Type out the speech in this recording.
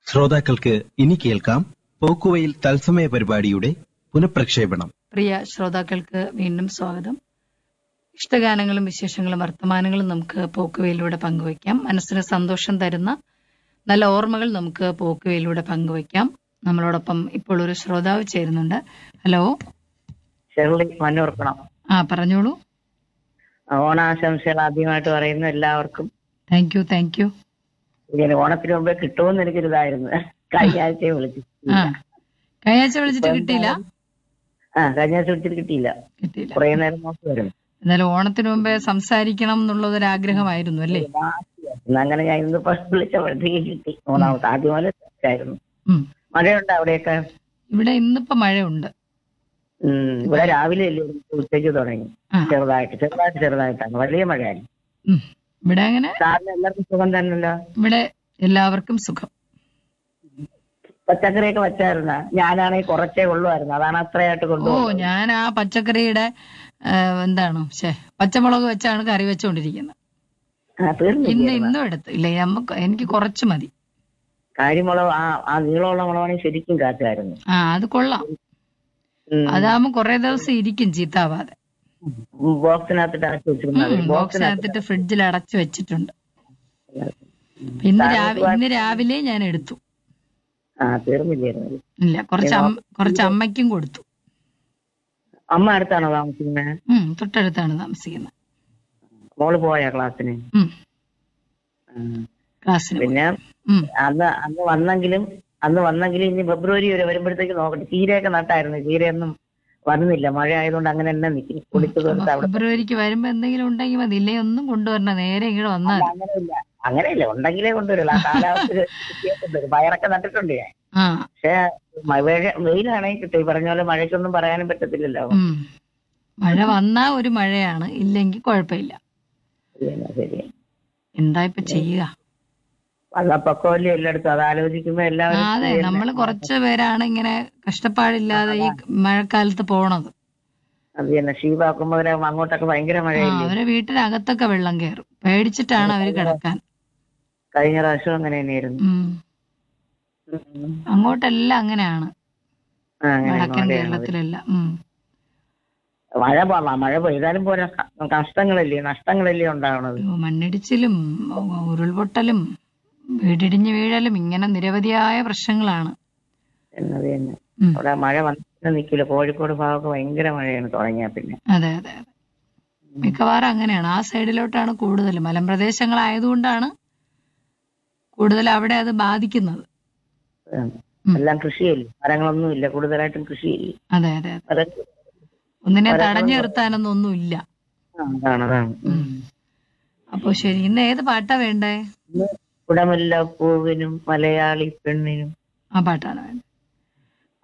ശ്രോതാക്കൾക്ക് ഇനി കേൾക്കാം പോക്കുവയിൽ തത്സമയ പരിപാടിയുടെ പുനഃപ്രക്ഷേപണം പ്രിയ ശ്രോതാക്കൾക്ക് വീണ്ടും സ്വാഗതം ഇഷ്ടഗാനങ്ങളും വിശേഷങ്ങളും വർത്തമാനങ്ങളും നമുക്ക് പോക്കുവയിലൂടെ പങ്കുവയ്ക്കാം മനസ്സിന് സന്തോഷം തരുന്ന നല്ല ഓർമ്മകൾ നമുക്ക് പോക്കുവയിലൂടെ പങ്കുവയ്ക്കാം നമ്മളോടൊപ്പം ഇപ്പോൾ ഒരു ശ്രോതാവ് ചേരുന്നുണ്ട് ഹലോ ഷെർലി മണ്ണൂർക്കണം ആ പറഞ്ഞോളൂ ഓണാശംസകൾ ആദ്യമായിട്ട് പറയുന്നു എല്ലാവർക്കും താങ്ക് യു താങ്ക് യു ഇങ്ങനെ ഓണത്തിന് മുമ്പേ കിട്ടുമെന്ന് എനിക്കൊരിതായിരുന്നു കഴിഞ്ഞ ആഴ്ചയെ വിളിച്ചു ആ കഴിഞ്ഞാഴ്ച വിളിച്ചിട്ട് കിട്ടിയില്ല ആ കഴിഞ്ഞ ആഴ്ച വിളിച്ചിട്ട് കിട്ടിയില്ല കിട്ടിയില്ല കുറെ നേരം നോക്കി വരും എന്നാലും ഓണത്തിന് മുമ്പേ സംസാരിക്കണം എന്നുള്ളത് ഒരു ആഗ്രഹമായിരുന്നു അല്ലേ ഇന്ന് അങ്ങനെ ഞാൻ ഇന്നിപ്പോ വിളിച്ചപ്പോഴത്തേക്ക് കിട്ടി മൂന്നാമത്തെ ആദ്യം പോലെ ആയിരുന്നു ഉം. മഴയുണ്ട് അവിടെയൊക്കെ ഇവിടെ ഇന്നിപ്പോ മഴയുണ്ട് ഉം, ഇവിടെ രാവിലെ അല്ലേ ഉച്ചയ്ക്ക് തുടങ്ങി ആ. ചെറുതായിട്ട് ചെറുതായിട്ട് ചെറുതായിട്ടാണ് വലിയ മഴയായിരുന്നു ഉം. ഇവിടെ അങ്ങനെ സാറിന് എല്ലാവർക്കും സുഖം തന്നെയല്ലോ ഇവിടെ എല്ലാവർക്കും സുഖം പച്ചക്കറിയൊക്കെ വെച്ചായിരുന്ന ഞാനാണെങ്കിൽ കുറച്ചേ ഉള്ളുമായിരുന്നു അതാണ് അത്രയായിട്ട് ഓ കൊണ്ടുപോകുന്നത് ഞാൻ ആ പച്ചക്കറിയുടെ ആ, എന്താണ് ശേ പച്ചമുളക് വെച്ചാണ് കറി വെച്ചുകൊണ്ടിരിക്കുന്നത് ആ, തീർന്നില്ലേ ഇന്ന് ഇന്നും എടുത്ത് ഇല്ല നമുക്ക് എനിക്ക് കുറച്ച് മതി കാര്യമുളക് ആ ആ നീളമുള്ള മുളകാണെങ്കിൽ ശരിക്കും കാറ്റായിരുന്നു ആ അത് കൊള്ളാം ഉം. അതാകുമ്പോ കുറെ ദിവസം ഇരിക്കും ചീത്താവാതെ ഉം, ബോക്സിനകത്തിട്ട് അടച്ചു വെച്ചിരുന്നത് ബോക്സിനകത്ത് ബോക്സിനകത്തിട്ട് ഫ്രിഡ്ജിൽ അടച്ചു വെച്ചിട്ടുണ്ട് ഇന്ന് രാവിലെ ഇന്ന് രാവിലെ ഞാൻ എടുത്തു ആ തീർന്നില്ലായിരുന്നു ഇല്ല കുറച്ച് അമ്മ കുറച്ച് അമ്മയ്ക്കും കൊടുത്തു അമ്മ അടുത്താണോ താമസിക്കുന്നത് ഉം തൊട്ടടുത്താണ് താമസിക്കുന്നത് മോള് പോയാ ക്ലാസ്സിന് ഉം ആ. ക്ലാസ്സിന് പോയി. പിന്നെ ഉം അന്ന് അന്ന് വന്നെങ്കിലും അന്ന് വന്നെങ്കിലും ഇനി ഫെബ്രുവരി വരെ വരുമ്പോഴത്തേക്ക് നോക്കട്ടെ ചീരയൊക്കെ നട്ടായിരുന്നു ചീരയൊന്നും വരുന്നില്ല മഴ ആയതുകൊണ്ട് അങ്ങനെ തന്നെ നിൽക്കും കുടിച്ചു തീർത്ത് അവിടെ ഫെബ്രുവരിക്ക് വരുമ്പോ എന്തെങ്കിലും ഉണ്ടെങ്കിൽ മതി ഇല്ലേ ഒന്നും കൊണ്ടുവരണ നേരെ ഇങ്ങോട്ട് വന്നാൽ മതി. അങ്ങനെയില്ല അങ്ങനെയില്ല ഉണ്ടെങ്കിലേ കൊണ്ടുവരുള്ളൂ ആ കാലാവസ്ഥ കൊണ്ടുവരും പയറൊക്കെ നട്ടിട്ടുണ്ട് ഞാൻ ആ പക്ഷേ മ- വെഴ- വെയിലാണെങ്കിൽ കിട്ടും ഈ പറഞ്ഞ പോലെ മഴയ്ക്കൊന്നും പറയാനും പറ്റത്തില്ലല്ലോ ഉം മഴ വന്നാ ഒരു മഴയാണ് ഇല്ലെങ്കിൽ കുഴപ്പമില്ല ശരിയാണ്, ശരി എന്താ ഇപ്പൊ ചെയ്യുക വള്ളപ്പൊക്കമല്ലേ എല്ലായിടത്തും അത് ആലോചിക്കുമ്പോ ആ, എല്ലാവരും അതെ നമ്മള് കുറച്ച് പേരാണ് ഇങ്ങനെ കഷ്ടപ്പാടില്ലാതെ ഈ മഴക്കാലത്ത് പോണത് അത് തന്നെ ഷീവാക്കുമ്പോ അങ്ങോട്ടൊക്കെ ഭയങ്കര ആ മഴയില്ലേ അവരെ വീട്ടിനകത്തൊക്കെ വെള്ളം കയറും പേടിച്ചിട്ടാണ് അവര് കിടക്കാൻ കഴിഞ്ഞ പ്രാവശ്യം അങ്ങനെ തന്നെയായിരുന്നു ഉം ഉം. അങ്ങോട്ടെല്ലാം അങ്ങനെയാണ് ആ, അങ്ങനെ വടക്കൻ മഴയാണ്. കേരളത്തിലെല്ലാം ഉം മഴ പോവാ മഴ പെയ്താലും പോരാ ക- കഷ്ടങ്ങളല്ലേ നഷ്ടങ്ങളല്ലേ ഉണ്ടാവണത് ഓ, മണ്ണിടിച്ചിലും ഓ, ഉരുൾപൊട്ടലും വീടിടിഞ്ഞ് വീഴലും ഇങ്ങനെ നിരവധിയായ പ്രശ്നങ്ങളാണ് എന്നത് തന്നെ ഉം. അവിടെ മഴ വന്നിട്ട് നിൽക്കില്ല കോഴിക്കോട് ഭാഗമൊക്കെ ഭയങ്കര മഴയാണ് തുടങ്ങിയ പിന്നെ അതെ അതെ അതെ മിക്കവാറും അങ്ങനെയാണ് ആ സൈഡിലോട്ടാണ് കൂടുതൽ മലമ്പ്രദേശങ്ങളായതുകൊണ്ടാണ് കൂടുതൽ അവിടെ അത് ബാധിക്കുന്നത് ഉം. ഉം. എല്ലാം കൃഷിയല്ലേ മരങ്ങളൊന്നും ഇല്ല കൂടുതലായിട്ടും കൃഷിയില്ലേ അതെ അതെ അതെ അതൊക്കെ ഒന്നിനെ തടഞ്ഞു നിർത്താനൊന്നും ഒന്നുമില്ല ആ, അതാണ് അതാണ് ഉം. അപ്പൊ ശരി ഇന്ന് ഏത് പാട്ടാ വേണ്ടേ കുടമില്ല പൂവിനും മലയാളി പെണ്ണിനും ആ പാട്ടാണ് വേണ്ടത്